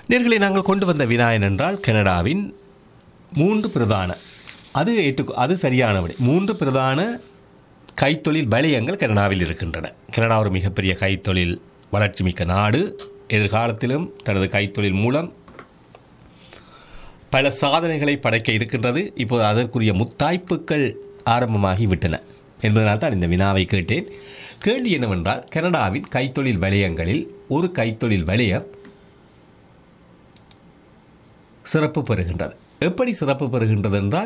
நேர்களை நாங்கள் கொண்டு வந்த வினாயன் என்றால் கனடாவின் மூன்று பிரதான அது ஏற்று அது சரியான விடை மூன்று பிரதான கைத்தொழில் வலயங்கள் கனடாவில் இருக்கின்றன கனடா ஒரு மிகப்பெரிய கைத்தொழில் வளர்ச்சி மிக்க நாடு எதிர்காலத்திலும் தனது கைத்தொழில் மூலம் பல சாதனைகளை படைக்க இருக்கின்றது இப்போது அதற்குரிய முத்தாய்ப்புகள் ஆரம்பமாகி விட்டன என்பதனால் தான் இந்த வினாவை கேட்டேன் கேள்வி என்னவென்றால் கனடாவின் கைத்தொழில் வலயங்களில் ஒரு கைத்தொழில் வலயம் சிறப்பு பெறுகின்றது எப்படி சிறப்பு பெறுகின்றது என்றால்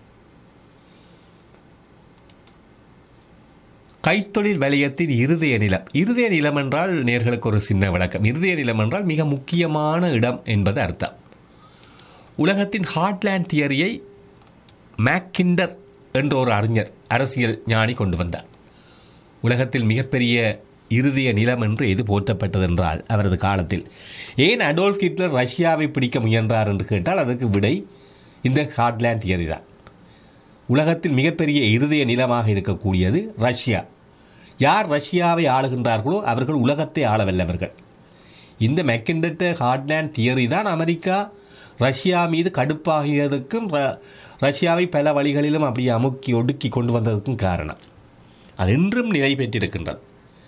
கைத்தொழில் வலயத்தின் இருதய நிலம் இருதய நிலம் என்றால் நேர்களுக்கு ஒரு சின்ன விளக்கம் இருதய நிலம் என்றால் மிக முக்கியமான இடம் என்பது அர்த்தம் உலகத்தின் ஹார்ட்லேண்ட் தியரியை மேக்கிண்டர் என்ற ஒரு அறிஞர் அரசியல் ஞானி கொண்டு வந்தார் உலகத்தில் மிகப்பெரிய இருதய நிலம் என்று எது போற்றப்பட்டதென்றால் அவரது காலத்தில் ஏன் அடோல்ஃப் ஹிட்லர் ரஷ்யாவை பிடிக்க முயன்றார் என்று கேட்டால் அதற்கு விடை இந்த ஹார்ட்லேண்ட் தியரி தான் உலகத்தில் மிகப்பெரிய இருதய நிலமாக இருக்கக்கூடியது ரஷ்யா யார் ரஷ்யாவை ஆளுகின்றார்களோ அவர்கள் உலகத்தை ஆள வல்லவர்கள் இந்த மெக்கிண்டட்ட ஹார்ட்லேண்ட் தியரி தான் அமெரிக்கா ரஷ்யா மீது கடுப்பாகியதற்கும் ர- ரஷ்யாவை பல வழிகளிலும் அப்படியே அமுக்கி ஒடுக்கி கொண்டு வந்ததற்கும் காரணம் அது இன்றும் நிலை பெற்றிருக்கின்றது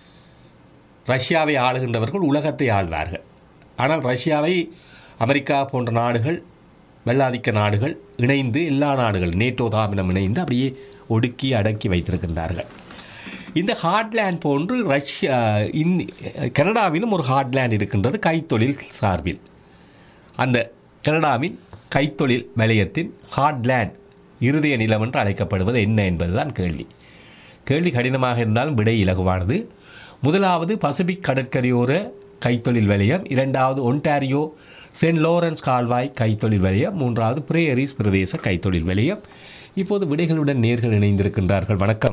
ரஷ்யாவை ஆளுகின்றவர்கள் உலகத்தை ஆள்வார்கள் ஆனால் ரஷ்யாவை அமெரிக்கா போன்ற நாடுகள் வெள்ளாதிக்க நாடுகள் இணைந்து எல்லா நாடுகள் நேட்டோ தாமினம் இணைந்து அப்படியே ஒடுக்கி அடக்கி வைத்திருக்கின்றார்கள் இந்த ஹார்ட்லேண்ட் போன்று ரஷ்யா இந் கனடாவிலும் ஒரு ஹார்ட்லேண்ட் இருக்கின்றது கைத்தொழில் சார்பில் அந்த கனடாவின் கைத்தொழில் வலயத்தின் ஹார்ட்லேண்ட் இருதய நிலம் என்று அழைக்கப்படுவது என்ன என்பதுதான் கேள்வி கேள்வி கடினமாக இருந்தாலும் விடை இலகுவானது முதலாவது பசிபிக் கடற்கரையோர கைத்தொழில் வலயம் இரண்டாவது ஒன்டாரியோ சென்ட் லோரன்ஸ் கால்வாய் கைத்தொழில் வலயம் மூன்றாவது பிரேயரிஸ் பிரதேச கைத்தொழில் வலயம் இப்போது விடைகளுடன் நேர்கள் இணைந்திருக்கின்றார்கள் வணக்கம்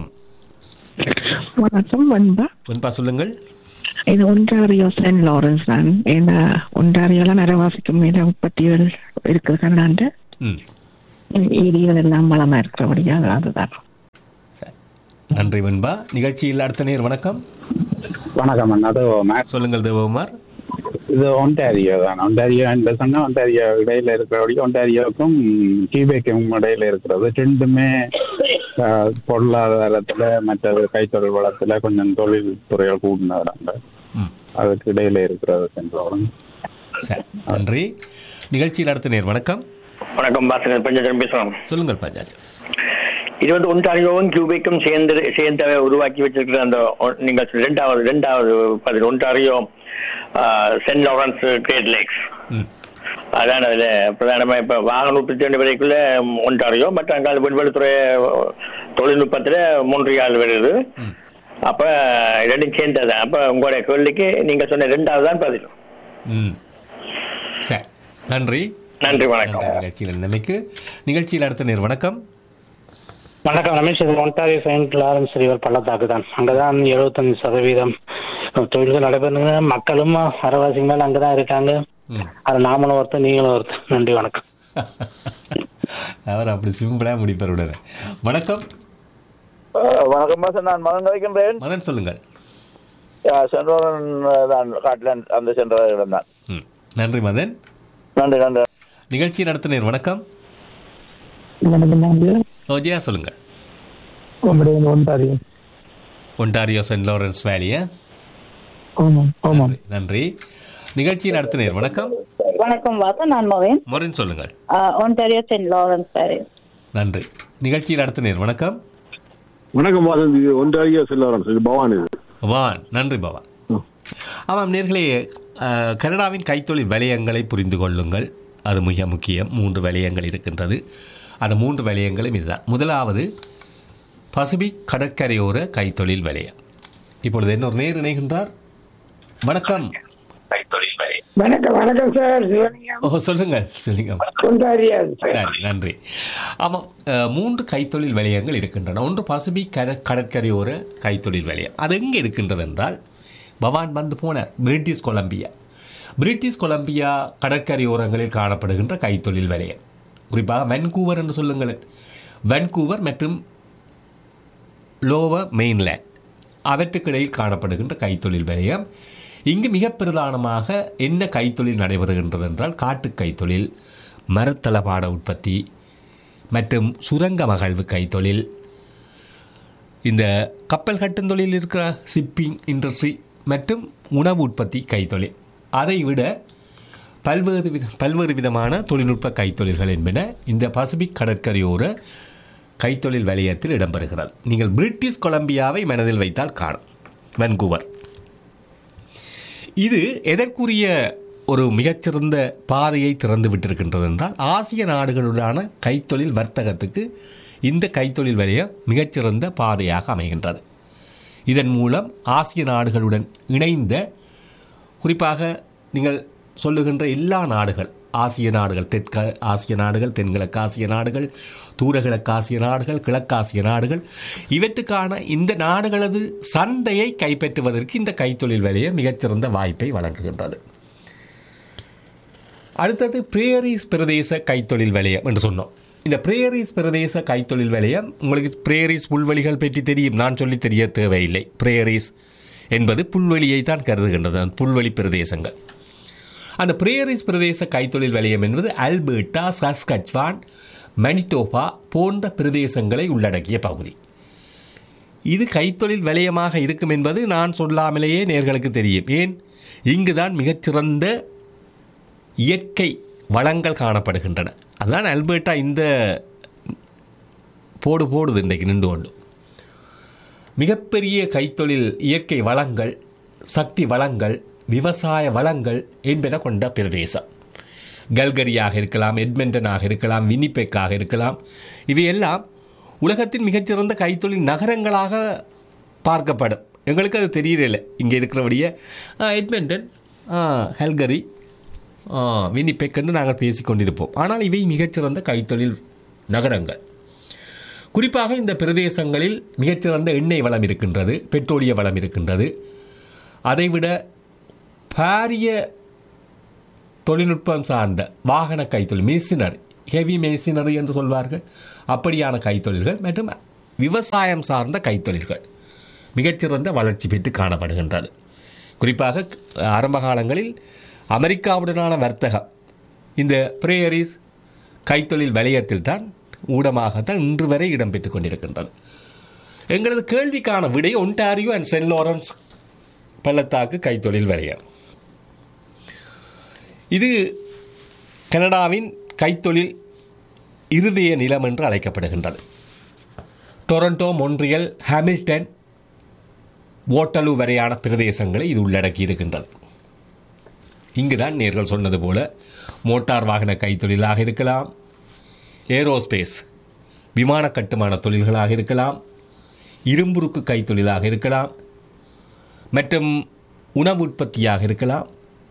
வணக்கம் வன்பா வெண்பா சொல்லுங்கள் இது ஒன்றாரியோ சென்ட் லாரன்ஸ் தான் ஏன்னா ஒன்றாரியோல நரவாசிக்கும் மேல உற்பத்திகள் இருக்குது கனடாண்டு ம் ஏரிகள் எல்லாம் வளமா இருக்கிறபடியா அதுதான் சரி நன்றி வெண்பா நிகழ்ச்சியில் அடுத்த நேர் வணக்கம் வணக்கம் அண்ணா அது மேக்ஸ் சொல்லுங்கள் தேவகுமார் இது ஒன்டாரியோ தான் ஒன்டாரியோ என்று சொன்னா ஒன்டாரியோ இடையில இருக்கிறபடி ஒன்டாரியோவுக்கும் கியூபேக்கும் இடையில இருக்கிறது ரெண்டுமே ஆஹ், பொருளாதாரத்துல மற்றது கைத்தொழில் வளத்துல கொஞ்சம் தொழில் துறைகள் கூடினவராங்க ம் அதுக்கு இடையில இருக்கிறது சென்றவரும் சரி நன்றி நிகழ்ச்சியில் அடுத்த நேர் வணக்கம் வணக்கம் பாஸ்கர் பஞ்சாச்சரம் பேசுறோம் சொல்லுங்கள் பஞ்சாஜ் இது வந்து ஒன்டாரியோவும் கியூபேக்கும் சேர்ந்து சேர்ந்து உருவாக்கி வச்சிருக்கிற அந்த ஒ- நீங்க சொன்ன ரெண்டாவது ரெண்டாவது பதில் Ontario Saint Lawrence Great Lakes ம் அதான் அதுல பிரதானமா இப்ப வாகன உற்பத்தி வேண்டிய வரைக்குள்ள ஒன்டாரியோ மற்ற அங்கால விண்வெளித்துறை தொழில்நுட்பத்துல மூன்றியால் வருது ம். அப்ப ரெண்டும் சேர்ந்தது அப்ப உங்களுடைய கேள்விக்கு நீங்க சொன்ன ரெண்டாவது தான் பதில் ம் சரி நன்றி நன்றி வணக்கம் நன்றி நிகழ்ச்சியில் நிலைமைக்கு நிகழ்ச்சியில் அடுத்த நேர் வணக்கம் வணக்கம் ரமேஷ் இது ஒன்டாரியோ செயின்ட் லாரன்ஸ் ரிவர் பள்ளத்தாக்கு தான் அங்கதான் எழுபத்தஞ்சு சதவீதம் தொழில்கள் நடைபெறுங்க மக்களும் அரைவாசிக்கு மேல அங்கதான் இருக்காங்க ம் அது நாமளும் ஒருத்தர் நீங்களும் ஒருத்தர் நன்றி வணக்கம் அவர் அப்படி சிம்பிளா முடிப்பார் உடனே வணக்கம் வணக்கம் பாசன் நான் மகன் கிடைக்கின்றேன் மதன் சொல்லுங்கள் சென்றோரன் தான் காட்லாண்ட் அந்த சென்ற இடம் தான் ம் நன்றி மதன் நன்றி நன்றி நிகழ்ச்சி நடத்த நேர் வணக்கம் ஓஜியா சொல்லுங்கள் ஒன்றாரியோ ஒன்டாரியோ சென்ட் லாரன்ஸ் வேலியா ஆமாம் ஆமாம் நன்றி நன்றி நிகழ்ச்சியில் அடுத்த நேர் வணக்கம் வணக்கம் வாசன் நான் மோகன் மொரின் சொல்லுங்கள் ஒன்டாரியோ சென்ட் லாரன்ஸ் பாரிஸ் நன்றி நிகழ்ச்சியில் அடுத்த நேர் வணக்கம் வணக்கம் வாசந்த் இது ஒன்றாரியா செல்லாரன்ஸ் இது பவான் இது வான் நன்றி பவான் ஆமாம் நேர்களே அஹ், கனடாவின் கைத்தொழில் வலயங்களை புரிந்து கொள்ளுங்கள் அது மிக முக்கியம் மூன்று வலயங்கள் இருக்கின்றது அந்த மூன்று வலயங்களும் இதுதான் முதலாவது பசிபிக் கடற்கரையோர கைத்தொழில் வலயம் இப்பொழுது இன்னொரு நேர் இணைகின்றார் வணக்கம் வணக்கம் வணக்கம் சார் சிவலிங்கம் ஓ சொல்லுங்கள் சொல்லுங்க ஒன்றாரியா சரி நன்றி ஆமாம் அஹ், மூன்று கைத்தொழில் வலயங்கள் இருக்கின்றன ஒன்று பசிபிக் கட கடற்கரையோர கைத்தொழில் வலயம் அது எங்கே இருக்கின்றது என்றால் பவான் வந்து போனார் பிரிட்டிஷ் கொலம்பியா பிரிட்டிஷ் கொலம்பியா கடற்கரையோரங்களில் காணப்படுகின்ற கைத்தொழில் வலயம் குறிப்பாக வென்கூவர் என்று சொல்லுங்களேன் வென்கூவர் மற்றும் லோவர் மெயின்லேண்ட் அவற்றுக்கிடையில் காணப்படுகின்ற கைத்தொழில் வலயம் இங்கு மிக பிரதானமாக என்ன கைத்தொழில் நடைபெறுகின்றது என்றால் காட்டு கைத்தொழில் மரத்தளபாட உற்பத்தி மற்றும் சுரங்க மகழ்வு கைத்தொழில் இந்த கப்பல் கட்டும் தொழில் இருக்கிற ஷிப்பிங் இண்டஸ்ட்ரி மற்றும் உணவு உற்பத்தி கைத்தொழில் அதை விட பல்வேறு வித பல்வேறு விதமான தொழில்நுட்ப கைத்தொழில்கள் என்பன இந்த பசிபிக் கடற்கரையோர கைத்தொழில் வலயத்தில் இடம்பெறுகிறது நீங்கள் பிரிட்டிஷ் கொலம்பியாவை மனதில் வைத்தால் காணும் வன்கூவர் இது எதற்குரிய ஒரு மிகச்சிறந்த பாதையை திறந்து விட்டிருக்கின்றது என்றால் ஆசிய நாடுகளுடனான கைத்தொழில் வர்த்தகத்துக்கு இந்த கைத்தொழில் வலயம் மிகச்சிறந்த பாதையாக அமைகின்றது இதன் மூலம் ஆசிய நாடுகளுடன் இணைந்த குறிப்பாக நீங்கள் சொல்லுகின்ற எல்லா நாடுகள் ஆசிய நாடுகள் தெற்க ஆசிய நாடுகள் தென்கிழக்கு ஆசிய நாடுகள் தூரகிழக்கு ஆசிய நாடுகள் கிழக்காசிய நாடுகள் இவற்றுக்கான இந்த நாடுகளது சந்தையை கைப்பற்றுவதற்கு இந்த கைத்தொழில் வேலையை மிகச்சிறந்த வாய்ப்பை வழங்குகின்றது அடுத்தது பிரேரிஸ் பிரதேச கைத்தொழில் வலயம் என்று சொன்னோம் இந்த பிரேரிஸ் பிரதேச கைத்தொழில் வலயம் உங்களுக்கு பிரேரிஸ் புல்வெளிகள் பற்றி தெரியும் நான் சொல்லி தெரிய தேவையில்லை பிரேரிஸ் என்பது புல்வெளியை தான் கருதுகின்றது அந்த புல்வெளி பிரதேசங்கள் அந்த பிரேரிஸ் பிரதேச கைத்தொழில் வலயம் என்பது அல்பர்டா சஸ்கச்வான் மனிடோபா போன்ற பிரதேசங்களை உள்ளடக்கிய பகுதி இது கைத்தொழில் வலயமாக இருக்கும் என்பது நான் சொல்லாமலேயே நேர்களுக்கு தெரியும் ஏன் இங்குதான் மிகச்சிறந்த இயற்கை வளங்கள் காணப்படுகின்றன அதுதான் அல்பர்ட்டா இந்த போடு போடுது இன்றைக்கு நின்று கொண்டு மிகப்பெரிய கைத்தொழில் இயற்கை வளங்கள் சக்தி வளங்கள் விவசாய வளங்கள் என்பன கொண்ட பிரதேசம் கல்கரியாக இருக்கலாம் எட்மெண்டனாக இருக்கலாம் வினிபெக்காக இருக்கலாம் இவையெல்லாம் உலகத்தின் மிகச்சிறந்த கைத்தொழில் நகரங்களாக பார்க்கப்படும் எங்களுக்கு அது தெரியல இங்கே இருக்கிறபடியே எட்மெண்டன் ஹெல்கரி வினிபெக் என்று நாங்கள் பேசிக்கொண்டிருப்போம் ஆனால் இவை மிகச்சிறந்த கைத்தொழில் நகரங்கள் குறிப்பாக இந்த பிரதேசங்களில் மிகச்சிறந்த எண்ணெய் வளம் இருக்கின்றது பெட்ரோலிய வளம் இருக்கின்றது அதைவிட பாரிய தொழில்நுட்பம் சார்ந்த வாகன கைத்தொழில் மெஷினரி ஹெவி மெஷினரி என்று சொல்வார்கள் அப்படியான கைத்தொழில்கள் மற்றும் விவசாயம் சார்ந்த கைத்தொழில்கள் மிகச்சிறந்த வளர்ச்சி பெற்று காணப்படுகின்றது குறிப்பாக ஆரம்ப காலங்களில் அமெரிக்காவுடனான வர்த்தகம் இந்த பிரேயரிஸ் கைத்தொழில் வலயத்தில் தான் ஊடமாகத்தான் இன்று வரை இடம்பெற்றுக் கொண்டிருக்கின்றது எங்களது கேள்விக்கான விடை ஒன்டாரியோ அண்ட் சென்ட் லாரன்ஸ் பள்ளத்தாக்கு கைத்தொழில் வலயம் இது கனடாவின் கைத்தொழில் இருதய நிலம் என்று அழைக்கப்படுகின்றது டொரண்டோ மொன்றியல் ஹாமில்டன் ஓட்டலு வரையான பிரதேசங்களை இது உள்ளடக்கி இருக்கின்றது இங்குதான் நேர்கள் சொன்னது போல மோட்டார் வாகன கைத்தொழிலாக இருக்கலாம் ஏரோஸ்பேஸ் விமான கட்டுமான தொழில்களாக இருக்கலாம் இரும்புருக்கு கைத்தொழிலாக இருக்கலாம் மற்றும் உணவு உற்பத்தியாக இருக்கலாம்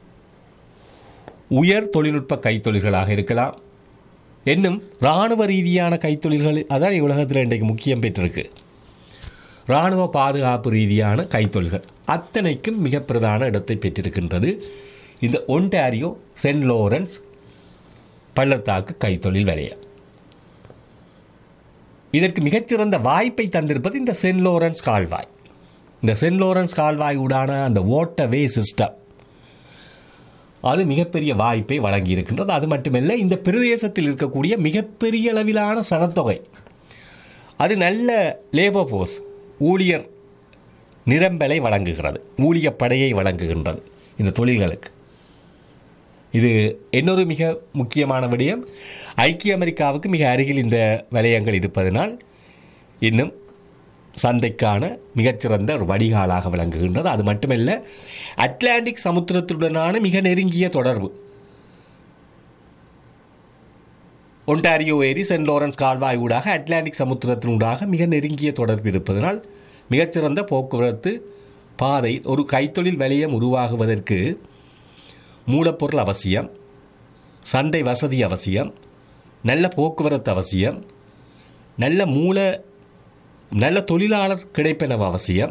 உயர் தொழில்நுட்ப கைத்தொழில்களாக இருக்கலாம் என்னும் இராணுவ ரீதியான கைத்தொழில்கள் அதான் உலகத்தில் இன்றைக்கு முக்கியம் பெற்றிருக்கு இராணுவ பாதுகாப்பு ரீதியான கைத்தொழில்கள் அத்தனைக்கும் மிக பிரதான இடத்தை பெற்றிருக்கின்றது இந்த ஒன்டாரியோ சென்ட் லோரன்ஸ் பள்ளத்தாக்கு கைத்தொழில் வலயம் இதற்கு மிகச்சிறந்த வாய்ப்பை தந்திருப்பது இந்த சென்ட் லோரன்ஸ் கால்வாய் இந்த சென்ட் லோரன்ஸ் கால்வாய் ஊடான அந்த ஓட்டவே சிஸ்டம் அது மிகப்பெரிய வாய்ப்பை வழங்கி இருக்கின்றது அது மட்டுமல்ல இந்த பிரதேசத்தில் இருக்கக்கூடிய மிகப்பெரிய அளவிலான சனத்தொகை அது நல்ல லேபர் ஃபோர்ஸ் ஊழியர் நிரம்பலை வழங்குகிறது ஊழியர் படையை வழங்குகின்றது இந்த தொழில்களுக்கு இது இன்னொரு மிக முக்கியமான விடயம் ஐக்கிய அமெரிக்காவுக்கு மிக அருகில் இந்த வலயங்கள் இருப்பதனால் இன்னும் சந்தைக்கான மிகச்சிறந்த ஒரு வடிகாலாக விளங்குகின்றது அது மட்டுமல்ல அட்லாண்டிக் சமுத்திரத்துடனான மிக நெருங்கிய தொடர்பு ஒன்டாரியோ ஏரி சென்ட் லாரன்ஸ் கால்வாய் ஊடாக அட்லாண்டிக் சமுத்திரத்தினூடாக மிக நெருங்கிய தொடர்பு இருப்பதனால் மிகச்சிறந்த போக்குவரத்து பாதை ஒரு கைத்தொழில் வலயம் உருவாகுவதற்கு மூலப்பொருள் அவசியம் சந்தை வசதி அவசியம் நல்ல போக்குவரத்து அவசியம் நல்ல மூல நல்ல தொழிலாளர் கிடைப்பெனவு அவசியம்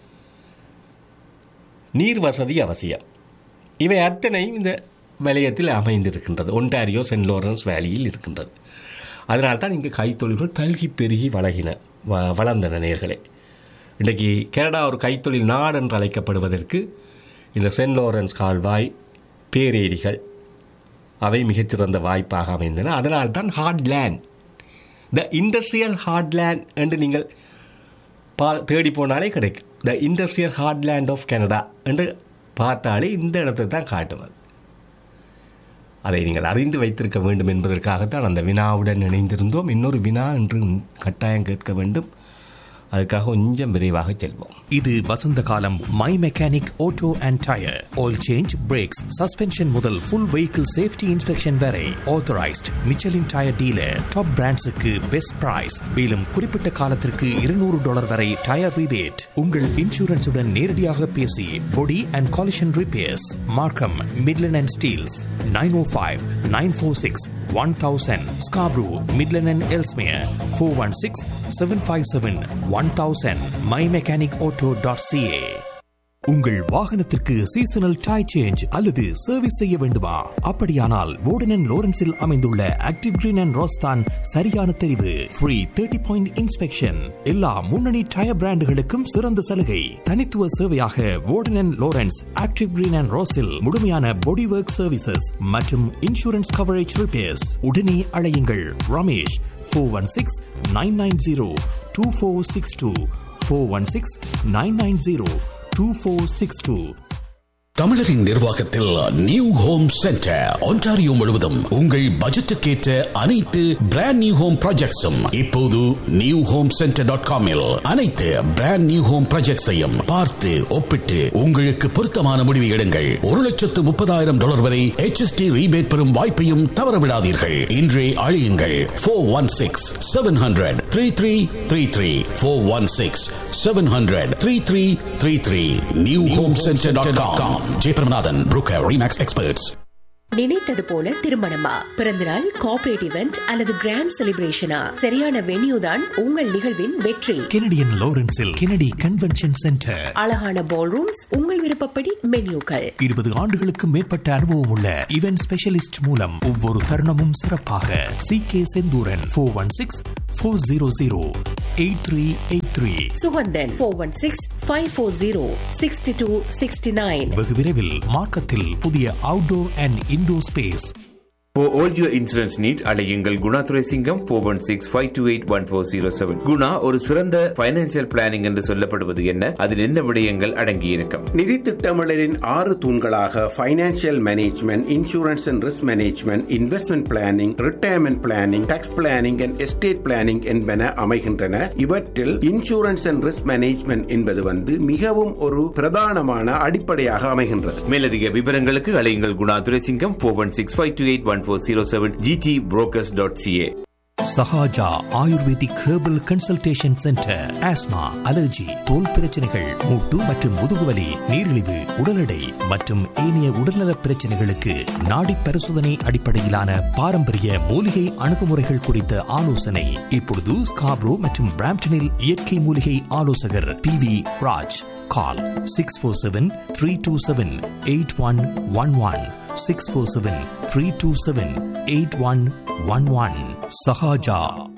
நீர் வசதி அவசியம் இவை அத்தனையும் இந்த வலயத்தில் அமைந்திருக்கின்றது ஒன்டாரியோ சென்ட் லோரன்ஸ் வேலியில் இருக்கின்றது அதனால் தான் இங்கு கைத்தொழில்கள் பல்கி பெருகி வளகின வ வளர்ந்தன நேர்களே இன்றைக்கு கனடா ஒரு கைத்தொழில் நாடு என்று அழைக்கப்படுவதற்கு இந்த சென்ட் லாரன்ஸ் கால்வாய் பேரேரிகள் அவை மிகச்சிறந்த வாய்ப்பாக அமைந்தன அதனால்தான் ஹார்ட்லேண்ட் த இண்டஸ்ட்ரியல் ஹார்ட்லேண்ட் என்று நீங்கள் பா தேடி போனாலே கிடைக்கும் the industrial heartland of Canada என்று பார்த்தாலே இந்த இடத்தை தான் காட்டுவது அதை நீங்கள் அறிந்து வைத்திருக்க வேண்டும் என்பதற்காகத்தான் அந்த வினாவுடன் இணைந்திருந்தோம் இன்னொரு வினா என்று கட்டாயம் கேட்க வேண்டும் அதுக்காக கொஞ்சம் விரைவாக செல்வோம் இது வசந்த காலம் my mechanic auto and tyre oil change brakes suspension முதல் ஃபுல் வெஹிக்கிள் சேஃப்டி இன்ஸ்பெக்ஷன் வரை authorised Michelin tyre dealer top பிராண்ட்ஸுக்கு பெஸ்ட் பிரைஸ் மேலும் குறிப்பிட்ட காலத்திற்கு இருநூறு டாலர் வரை டயர் ரிபேட் உங்கள் இன்சூரன்ஸுடன் நேரடியாக பேசி body and collision repairs Markham Midland and Steeles nine O five nine four six one thousand Scarborough Midland and Ellesmere four one six seven five seven one thousand my mechanic auto dot CA உங்கள் வாகனத்திற்கு seasonal tyre change அல்லது service செய்ய வேண்டுமா அப்படியானால் வோர்டன் லோரன்ஸில் அமைந்துள்ள active Green and ரோஸ்தான் சரியான தெரிவு free thirty point inspection எல்லா முன்னணி டயர் பிராண்டுகளுக்கும் சிறந்த சலுகை தனித்துவ சேவையாக Warden Lawrence Active Green and ரோஸில் முழுமையான பாடி ஒர்க் சர்வீசஸ் மற்றும் இன்சூரன்ஸ் கவரேஜ் ரிப்பேர்ஸ் உடனே அழையுங்கள் Ramesh four one six nine nine zero two four six two four one six nine nine zero 2462. தமிழரின் நிர்வாகத்தில் நியூ ஹோம் சென்டர் ஒன்டாரியோ முழுவதும் உங்கள் பட்ஜெட்டுக்கேற்ற அனைத்து பிராண்ட் நியூ ஹோம் ப்ராஜெக்ட்ஸும் இப்போது நியூ ஹோம் சென்டர் டாட் காமில் அனைத்து பிராண்ட் நியூ ஹோம் ப்ராஜெக்ட்ஸையும் பார்த்து ஒப்பிட்டு உங்களுக்கு பொருத்தமான முடிவு எடுங்கள் ஒரு லட்சத்து முப்பதாயிரம் டாலர் வரை HST ரீபேட் பெறும் வாய்ப்பையும் தவறவிடாதீர்கள் இன்றே அழியுங்கள் four one six seven hundred three three three three four one six seven hundred three three three three new home centre dot com Jeyapiramanathan broker Remax experts நினைத்தது போல திருமணமா பிறந்தநாள் கார்ப்பரேட் இவெண்ட் அல்லது கிராண்ட் செலிப்ரேஷனா சரியான வென்யூ தான் உங்கள் நிகழ்வின் வெற்றி கெனடியன் லாரன்ஸில் கெனடி கன்வென்ஷன் சென்டர் அழகான பால் ரூம்ஸ் உங்கள் விருப்பப்படி மென்யூக்கள் இருபது ஆண்டுகளுக்கு மேற்பட்ட அனுபவம் உள்ள இவென்ட் ஸ்பெஷலிஸ்ட் மூலம் ஒவ்வொரு தருணமும் சிறப்பாக C K Senthooran four one six four zero zero eight three eight three Suganthan four one six five four zero sixty two sixty nine வெகு விரைவில் மார்க்கத்தில் புதிய outdoor and indoor space For all your insurance need, அலையுங்கள் Guna Thuraisingam four one six five two eight one four zero seven Guna ஒரு சிறந்த financial planning என்று சொல்லப்படுவது என்ன அதில் என்ன விடயங்கள் அடங்கியிருக்கும் நிதி திட்டமிடலின் ஆறு தூண்களாக financial management insurance and risk management investment planning retirement planning tax planning and estate planning என்பன அமைகின்றன இவற்றில் இன்சூரன்ஸ் அண்ட் ரிஸ்க் மேனேஜ்மெண்ட் என்பது வந்து மிகவும் ஒரு பிரதானமான அடிப்படையாக அமைகின்றது மேலதிக விவரங்களுக்கு அலையுங்கள் Guna Thuraisingam four one six five two eight one four zero seven G T brokers dot CA Sahaja Ayurvedic herbal consultation centre asthma allergy தோல் பிரச்சனைகள் மூட்டு மற்றும் முதுகுவலி நீரிழிவு உடல் எடை மற்றும் ஏனைய உடல்நல பிரச்சனைகளுக்கு நாடி பரிசோதனை அடிப்படையிலான பாரம்பரிய மூலிகை அணுகுமுறைகள் குறித்த ஆலோசனை இப்பொழுது ஸ்காப்ரோ மற்றும் பிராம்டனில் இயற்கை மூலிகை ஆலோசகர் P V Raj call six four seven three two seven eight one one one six four seven three two seven eight one one one Sahaja